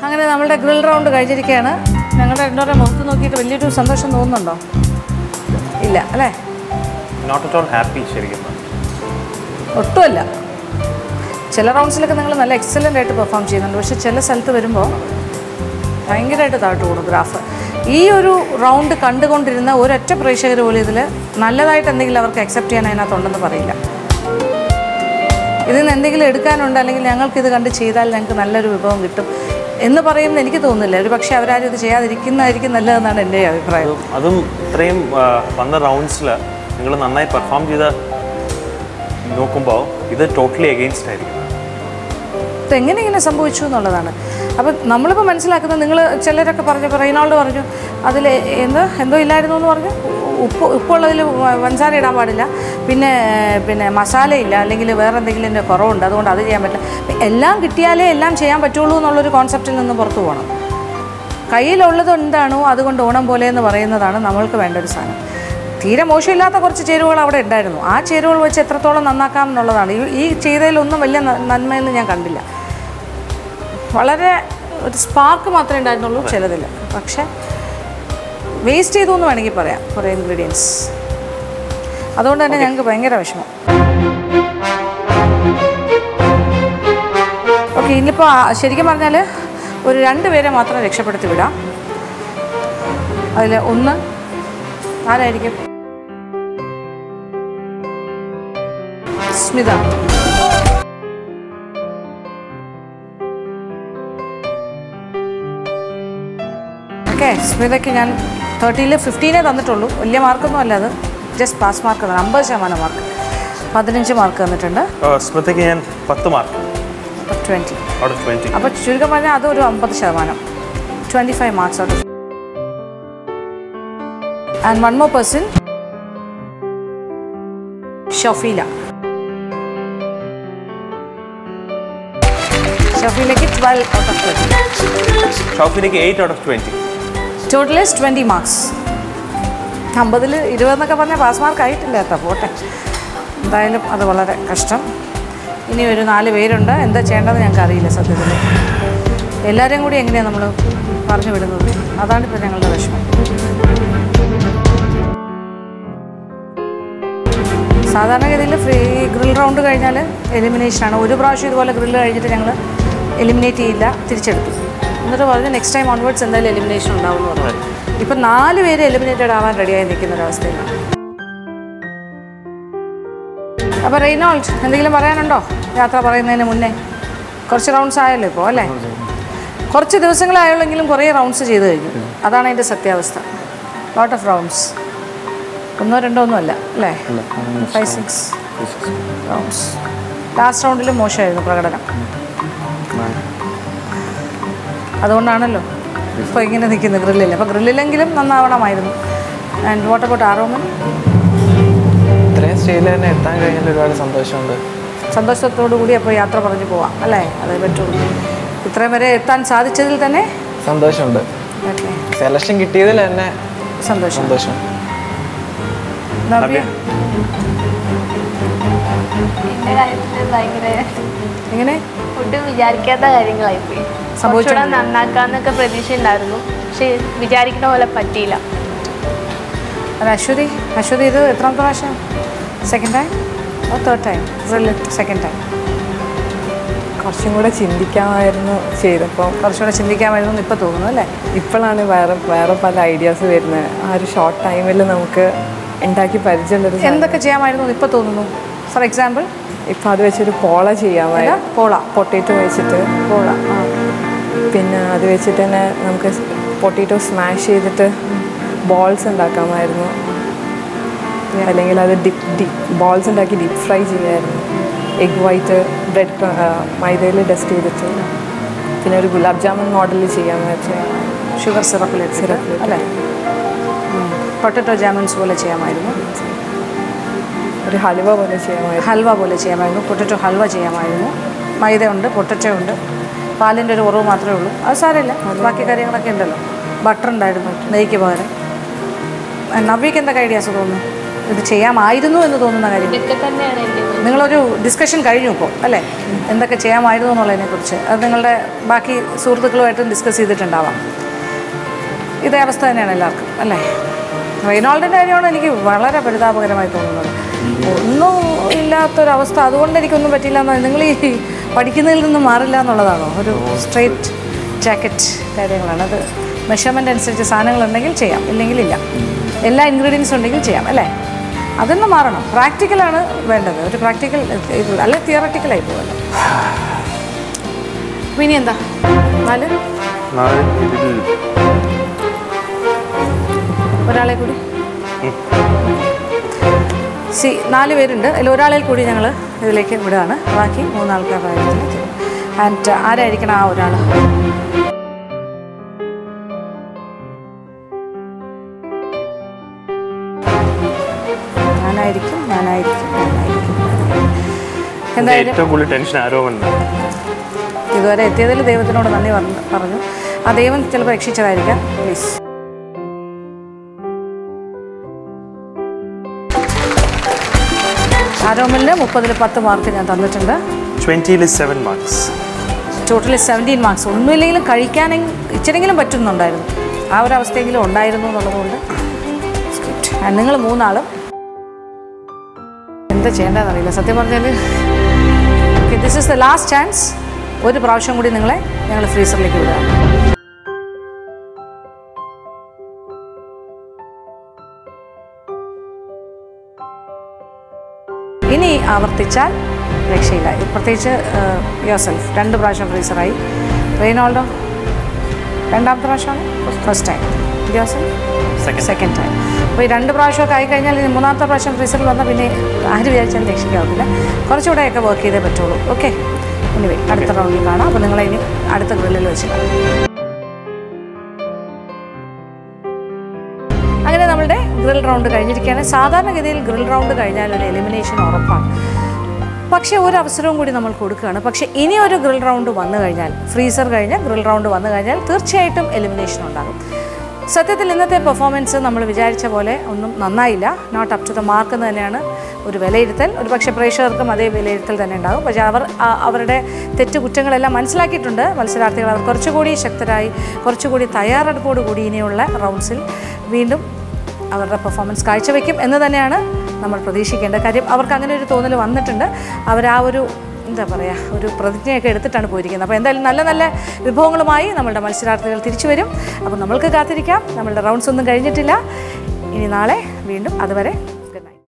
അങ്ങനെ നമ്മുടെ grill round കഴിഞ്ഞിരിക്കുകയാണ് ഞങ്ങളുടെ രണ്ടോടെ മുഖത്ത് നോക്കിയിട്ട് വലിയൊരു സന്തോഷം തോന്നുന്നുണ്ടോ ഇല്ല അല്ലേ നോട്ട് അറ്റ് ഓൾ ഹാപ്പി ശരിക്കും ഒട്ടുമല്ല ചില റൗണ്ട്സിലൊക്കെ നിങ്ങൾ നല്ല എക്സലൻ്റ് ആയിട്ട് പെർഫോം ചെയ്യുന്നുണ്ട് പക്ഷെ ചില സ്ഥലത്ത് വരുമ്പോൾ ഭയങ്കരമായിട്ട് താഴ്ത്തു കൂടും ഗ്രാഫ് ഈ ഒരു റൗണ്ട് കണ്ടുകൊണ്ടിരുന്ന ഒരൊറ്റ പ്രേക്ഷകർ പോലും ഇതിൽ നല്ലതായിട്ട് എന്തെങ്കിലും അവർക്ക് അക്സെപ്റ്റ് ചെയ്യാൻ അതിനകത്തുണ്ടെന്ന് പറയില്ല ഇതിൽ നിന്ന് എന്തെങ്കിലും എടുക്കാനുണ്ട് അല്ലെങ്കിൽ ഞങ്ങൾക്ക് ഇത് കണ്ട് ചെയ്താൽ ഞങ്ങൾക്ക് നല്ലൊരു വിഭവം കിട്ടും എന്ന് പറയുന്നത് എനിക്ക് തോന്നുന്നില്ല ഒരു പക്ഷേ അവരാരും ഇത് ചെയ്യാതിരിക്കുന്നതായിരിക്കും നല്ലതെന്നാണ് എൻ്റെ അഭിപ്രായം അതും അതും ഇത്രയും ആ, വന്ന റൗണ്ട്സിൽ നിങ്ങൾ നന്നായി പെർഫോം ചെയ്ത നോക്കുമ്പോൾ ഇത് ടോട്ടലി എഗെയിൻസ്റ്റ് ആയിരിക്കും ഇതെങ്ങനെ ഇങ്ങനെ സംഭവിച്ചു എന്നുള്ളതാണ് അപ്പം നമ്മളിപ്പോൾ മനസ്സിലാക്കുന്നത് നിങ്ങൾ ചിലരൊക്കെ പറഞ്ഞു ഇപ്പോൾ റെയ്നാൾഡ് പറഞ്ഞു അതിൽ എന്ത് എന്തോ ഇല്ലായിരുന്നു എന്ന് പറഞ്ഞു ഉപ്പ് ഉപ്പുള്ളതിൽ പഞ്ചസാര ഇടാൻ പാടില്ല പിന്നെ പിന്നെ മസാലയില്ല അല്ലെങ്കിൽ വേറെ എന്തെങ്കിലും എൻ്റെ കുറവുണ്ട് അതുകൊണ്ട് അത് ചെയ്യാൻ പറ്റില്ല എല്ലാം കിട്ടിയാലേ എല്ലാം ചെയ്യാൻ പറ്റുള്ളൂ എന്നുള്ളൊരു കോൺസെപ്റ്റിൽ നിന്ന് പുറത്തു പോകണം കയ്യിലുള്ളത് എന്താണോ അതുകൊണ്ട് ഓണം പോലെ എന്ന് പറയുന്നതാണ് നമ്മൾക്ക് വേണ്ട ഒരു സാധനം തീരെ മോശമില്ലാത്ത കുറച്ച് ചേരുവകൾ അവിടെ ഉണ്ടായിരുന്നു ആ ചേരുവകൾ വെച്ച് എത്രത്തോളം നന്നാക്കാം എന്നുള്ളതാണ് ഈ ഈ ചെയ്തതിലൊന്നും വലിയ ന- നന്മയൊന്നും ഞാൻ കണ്ടില്ല വളരെ ഒരു സ്പാർക്ക് മാത്രമേ ഉണ്ടായിരുന്നുള്ളൂ ചിലതിൽ പക്ഷേ വേസ്റ്റ് ചെയ്തു എന്ന് വേണമെങ്കിൽ പറയാം കുറേ ഇൻഗ്രീഡിയൻസ് അതുകൊണ്ട് തന്നെ ഞങ്ങൾക്ക് ഭയങ്കര വിഷമം ഓക്കെ ഇനിയിപ്പോൾ ശരിക്കും പറഞ്ഞാൽ ഒരു രണ്ട് പേരെ മാത്രം രക്ഷപ്പെടുത്തി വിടാം അതിൽ ഒന്ന് ആരായിരിക്കും സ്മിത ഓക്കെ സ്മിതയ്ക്ക് ഞാൻ തേർട്ടിയിൽ ഫിഫ്റ്റീനേ തന്നിട്ടുള്ളൂ വലിയ മാർക്കൊന്നും അല്ല അത് ജസ്റ്റ് പാസ് മാർക്ക് തന്നെ അമ്പത് ശതമാനം മാർക്ക് പതിനഞ്ച് മാർക്ക് തന്നിട്ടുണ്ട് സ്മിതയ്ക്ക് ഞാൻ പത്ത് മാർക്ക് അപ്പോൾ ട്വൻറ്റി ഔട്ട് ഓഫ് ട്വൻറ്റി അപ്പോൾ ചുരുക്കം പറഞ്ഞാൽ അതൊരു അമ്പത് ശതമാനം twenty five marks out of and one more person Shafeela ഷഫീലയ്ക്ക് ട്വൽവ് ഔട്ട് ഓഫ് ട്വൻറ്റി ഷോഫിലേക്ക് eight out of twenty total is twenty marks അമ്പതിൽ ഇരുപതെന്നൊക്കെ പറഞ്ഞാൽ പാസ് മാർക്ക് ആയിട്ടില്ല കേട്ടോ പോട്ടെ എന്തായാലും അത് വളരെ കഷ്ടം ഇനി ഒരു നാല് പേരുണ്ട് എന്താ ചെയ്യേണ്ടത് ഞങ്ങൾക്ക് അറിയില്ല സത്യത്തിൽ എല്ലാവരെയും കൂടി എങ്ങനെയാണ് നമ്മൾ പറഞ്ഞു വിടുന്നത് അതാണിപ്പോൾ ഞങ്ങളുടെ വിഷമം സാധാരണഗതിയിൽ ഫ്രീ ഗ്രിൽ റൗണ്ട് കഴിഞ്ഞാൽ എലിമിനേഷനാണ് ഒരു പ്രാവശ്യം ഇതുപോലെ ഗ്രില്ല് കഴിഞ്ഞിട്ട് ഞങ്ങൾ എലിമിനേറ്റ് ചെയ്യില്ല തിരിച്ചെടുത്തു എന്നിട്ട് പറഞ്ഞു നെക്സ്റ്റ് ടൈം ഓൺവേർഡ്സ് എന്തായാലും എലിമിനേഷൻ ഉണ്ടാവും എന്ന് പറഞ്ഞു ഇപ്പം നാല് പേര് എലിമിനേറ്റഡ് ആവാൻ റെഡിയായി നിൽക്കുന്ന ഒരവസ്ഥയിലാണ് അപ്പോൾ റെയ്നോൾഡ് എന്തെങ്കിലും പറയാനുണ്ടോ യാത്ര പറയുന്നതിന് മുന്നേ കുറച്ച് റൗണ്ട്സ് ആയല്ലോ ഇപ്പോൾ അല്ലേ കുറച്ച് ദിവസങ്ങളായുള്ളെങ്കിലും കുറേ റൗണ്ട്സ് ചെയ്ത് കഴിഞ്ഞു അതാണ് അതിൻ്റെ സത്യാവസ്ഥ ലോട്ട് ഓഫ് റൗണ്ട്സ് ഒന്നോ രണ്ടോ ഒന്നും അല്ല അല്ലേ ഫൈവ് സിക്സ് റൗണ്ട്സ് ലാസ്റ്റ് റൗണ്ടിൽ മോശമായിരുന്നു പ്രകടനം അതുകൊണ്ടാണല്ലോ ഇപ്പോൾ ഇങ്ങനെ നിൽക്കുന്നത് ഗ്രില്ലിൽ അപ്പോൾ ഗ്രില്ലിലെങ്കിലും നന്നാവണമായിരുന്നു ആൻഡ് വാട്ട് അബൌട്ട് ആറോമൻ ഇത്രയും സ്റ്റേജിൽ തന്നെ എത്താൻ കഴിഞ്ഞാൽ ഒരുപാട് സന്തോഷമുണ്ട് സന്തോഷത്തോടു കൂടി അപ്പോൾ യാത്ര പറഞ്ഞു പോവാം അല്ലേ അതേ പറ്റുള്ളൂ ഇത്രയും വരെ എത്താൻ സാധിച്ചതിൽ തന്നെ സന്തോഷമുണ്ട് ഓക്കെ സെലക്ഷൻ കിട്ടിയതിൽ തന്നെ സന്തോഷം സന്തോഷം നവ്യ എന്റെ കാര്യത്തിൽ ഭയങ്കര എങ്ങനെ ഒട്ടും വിചാരിക്കാത്ത കാര്യങ്ങളായിപ്പോയി സംഭവിച്ചോ? കുറച്ചുകൂടെ നന്നാക്കാന്നൊക്കെ പ്രതീക്ഷ ഉണ്ടായിരുന്നു പക്ഷെ വിചാരിക്കുന്ന പോലെ പറ്റിയില്ല അല്ല അശ്വതി അശ്വതി ഇത് എത്രാമത്തെ പ്രാവശ്യം സെക്കൻഡ് ടൈം ഓ തേർഡ് ടൈം സെക്കൻഡ് ടൈം കുറച്ചും കൂടെ ചിന്തിക്കാമായിരുന്നു ചെയ്തപ്പോൾ കുറച്ചുകൂടെ ചിന്തിക്കാമായിരുന്നു എന്ന് ഇപ്പോൾ തോന്നുന്നു അല്ലേ ഇപ്പോഴാണ് വേറെ വേറെ പല ഐഡിയാസ് വരുന്നത് ആ ഒരു ഷോർട്ട് ടൈമിൽ നമുക്ക് ഉണ്ടാക്കി പരിചയമുള്ളൊരു സാധനം. എന്തൊക്കെ ചെയ്യാമായിരുന്നു എന്ന് ഇപ്പോൾ തോന്നുന്നു ഫോർ എക്സാമ്പിൾ ഇപ്പം അത് വെച്ചൊരു പോള ചെയ്യാമായിരുന്നു ഏതാ? പോള. പൊട്ടേറ്റോ വെച്ചിട്ട് പോള ആ പിന്നെ അത് വെച്ചിട്ട് തന്നെ നമുക്ക് പൊട്ടേറ്റോ സ്മാഷ് ചെയ്തിട്ട് ബോൾസ് ഉണ്ടാക്കാമായിരുന്നു അല്ലെങ്കിൽ അത് ഡിപ്പ് ഡിപ്പ് ബോൾസ് ഉണ്ടാക്കി ഡീപ്പ് ഫ്രൈ ചെയ്യാമായിരുന്നു എഗ് വൈറ്റ് ബ്രെഡ് മൈദയിൽ ഡസ്റ്റ് ചെയ്തിട്ട് പിന്നെ ഒരു ഗുലാബ് ജാമുൻ മോഡലിൽ ചെയ്യാമായിരുന്നു ഷുഗർ സിറപ്പിലിട്ട് സിറപ്പിലിട്ട്. അല്ലേ പൊട്ടറ്റോ ജാമുൻസ് പോലെ ചെയ്യാമായിരുന്നു ഒരു ഹലുവ പോലെ ചെയ്യാമായിരുന്നു ഹൽവ പോലെ ചെയ്യാമായിരുന്നു പൊട്ടറ്റോ ഹൽവ ചെയ്യാമായിരുന്നു മൈദ ഉണ്ട് പൊട്ടറ്റോ ഉണ്ട് പാലിൻ്റെ ഒരു കുറവ് മാത്രമേ ഉള്ളൂ അത് സാരമില്ല ബാക്കി കാര്യങ്ങളൊക്കെ ഉണ്ടല്ലോ ബട്ടർ ഉണ്ടായിരുന്നു നെയ്ക്ക് പകരം നവ്യക്ക് എന്തൊക്കെ ഐഡിയാസ് തോന്നുന്നു ഇത് ചെയ്യാമായിരുന്നു എന്ന് തോന്നുന്ന കാര്യം ഇതൊക്കെ തന്നെയാണ് എൻ്റെ നിങ്ങളൊരു ഡിസ്കഷൻ കഴിഞ്ഞു ഇപ്പോൾ അല്ലേ എന്തൊക്കെ ചെയ്യാമായിരുന്നു എന്നുള്ളതിനെക്കുറിച്ച് അത് നിങ്ങളുടെ ബാക്കി സുഹൃത്തുക്കളുമായിട്ടും ഡിസ്കസ് ചെയ്തിട്ടുണ്ടാവാം ഇതേ അവസ്ഥ തന്നെയാണ് എല്ലാവർക്കും അല്ലേ റെയ്നോൾഡിൻ്റെ കാര്യമാണ് എനിക്ക് വളരെ പരിതാപകരമായി തോന്നുന്നത് ഒന്നും ഇല്ലാത്തൊരവസ്ഥ അതുകൊണ്ട് എനിക്കൊന്നും പറ്റില്ല എന്ന് നിങ്ങൾ ഈ പഠിക്കുന്നതിൽ നിന്നും മാറില്ല എന്നുള്ളതാണോ ഒരു സ്ട്രെയിറ്റ് ജാക്കറ്റ് കാര്യങ്ങളാണ് അത് മെഷർമെൻ്റ് അനുസരിച്ച് സാധനങ്ങളുണ്ടെങ്കിൽ ചെയ്യാം ഇല്ലെങ്കിൽ ഇല്ല എല്ലാ ഇൻഗ്രീഡിയൻസും ഉണ്ടെങ്കിൽ ചെയ്യാം അല്ലേ അതിൽ നിന്ന് മാറണം പ്രാക്ടിക്കലാണ് വേണ്ടത് ഒരു പ്രാക്ടിക്കൽ അല്ലെ തിയറട്ടിക്കലായി പോകുമല്ലോ അപ്പോൾ ഇനി എന്താ നാല് നാല് ഇതിൽ ഒരാളെ കൂടി സി നാല് പേരുണ്ട് അതിൽ ഒരാളെ കൂടി ഞങ്ങൾ ഇതിലേക്ക് വിടുകയാണ് ബാക്കി മൂന്നാൾക്കാരായിരുന്നു ആൻഡ് ആരായിരിക്കണം ആ ഒരാൾ ഞാനായിരിക്കും ഞാനായിരിക്കും ഞാനായിരിക്കും എന്തായാലും ഏറ്റവും കൂടുതൽ ടെൻഷൻ ആരോപണം ഇതുവരെ എത്തിയതിൽ ദൈവത്തിനോട് നന്ദി പറഞ്ഞു പറഞ്ഞു ആ ദൈവം ചിലപ്പോൾ രക്ഷിച്ചതായിരിക്കാം പ്ലീസ് ആരോമലിന് മുപ്പതിൽ പത്ത് മാർക്ക് ഞാൻ തന്നിട്ടുണ്ട് ട്വൻറ്റിയിൽ seven marks totally seventeen marks ഒന്നുമില്ലെങ്കിലും കഴിക്കാനെങ്കിൽ ഇച്ചിരെങ്കിലും പറ്റുന്നുണ്ടായിരുന്നു ആ ഒരു അവസ്ഥയെങ്കിലും ഉണ്ടായിരുന്നു എന്നുള്ളതുകൊണ്ട് നിങ്ങൾ മൂന്നാളും എന്താ ചെയ്യേണ്ടതെന്നറിയില്ല സത്യം പറഞ്ഞാൽ okay this is the last chance ഒരു പ്രാവശ്യം കൂടി നിങ്ങളെ ഞങ്ങൾ ഫ്രീസറിലേക്ക് വിടുക ഇനി ആവർത്തിച്ചാൽ രക്ഷയില്ല പ്രത്യേകിച്ച് യോസെൽഫ് രണ്ട് പ്രാവശ്യം ഫ്രീസറായി റെയ്നോൾഡോ രണ്ടാമത്തെ പ്രാവശ്യമാണ് first time yourself Second. Second time അപ്പോൾ ഈ രണ്ട് പ്രാവശ്യമൊക്കെ ആയി കഴിഞ്ഞാൽ ഇനി മൂന്നാമത്തെ പ്രാവശ്യം ഫ്രീസറിൽ വന്നാൽ പിന്നെ ആര് വിചാരിച്ചാലും രക്ഷിക്കാവില്ല കുറച്ചുകൂടെയൊക്കെ വർക്ക് ചെയ്തേ പറ്റുള്ളൂ ഓക്കെ ഇനി അടുത്ത റൗണ്ടിൽ കാണാം അപ്പോൾ നിങ്ങളെ ഇനി അടുത്ത ഗ്രില്ലിൽ വെച്ച് കാണാം അങ്ങനെ നമ്മളുടെ ഗ്രിൽ റൗണ്ട് കഴിഞ്ഞിരിക്കുകയാണ് സാധാരണഗതിയിൽ ഗ്രിൽ റൗണ്ട് കഴിഞ്ഞാൽ ഒരു എലിമിനേഷൻ ഉറപ്പാണ് പക്ഷേ ഒരു അവസരവും കൂടി നമ്മൾ കൊടുക്കുകയാണ് പക്ഷേ ഇനി ഒരു ഗ്രിൽ റൗണ്ട് വന്നു കഴിഞ്ഞാൽ ഫ്രീസർ കഴിഞ്ഞ് ഗ്രിൽ റൗണ്ട് വന്നു കഴിഞ്ഞാൽ തീർച്ചയായിട്ടും എലിമിനേഷൻ ഉണ്ടാകും സത്യത്തിൽ ഇന്നത്തെ പെർഫോമൻസ് നമ്മൾ വിചാരിച്ച പോലെ ഒന്നും നന്നായില്ല not up to the mark എന്ന് തന്നെയാണ് ഒരു വിലയിരുത്തൽ ഒരു പക്ഷേ പ്രേക്ഷകർക്കും അതേ വിലയിരുത്തൽ തന്നെ ഉണ്ടാകും പക്ഷേ അവർ ആ- അവരുടെ തെറ്റ് കുറ്റങ്ങളെല്ലാം മനസ്സിലാക്കിയിട്ടുണ്ട് മത്സരാർത്ഥികൾ അവർ കുറച്ചുകൂടി ശക്തരായി കുറച്ചുകൂടി തയ്യാറെടുപ്പോടുകൂടി ഇനിയുള്ള റൗണ്ട്സിൽ വീണ്ടും അവരുടെ പെർഫോമൻസ് കാഴ്ചവെക്കും എന്ന് തന്നെയാണ് നമ്മൾ പ്രതീക്ഷിക്കേണ്ട കാര്യം അവർക്ക് അങ്ങനെ ഒരു തോന്നൽ വന്നിട്ടുണ്ട് അവർ ആ ഒരു എന്താ പറയുക ഒരു പ്രതിജ്ഞയൊക്കെ എടുത്തിട്ടാണ് പോയിരിക്കുന്നത് അപ്പോൾ എന്തായാലും നല്ല നല്ല വിഭവങ്ങളുമായി നമ്മളുടെ മത്സരാർത്ഥികൾ തിരിച്ചു വരും അപ്പോൾ നമ്മൾക്ക് കാത്തിരിക്കാം നമ്മളുടെ റൗണ്ട്സ് ഒന്നും കഴിഞ്ഞിട്ടില്ല ഇനി നാളെ വീണ്ടും അതുവരെ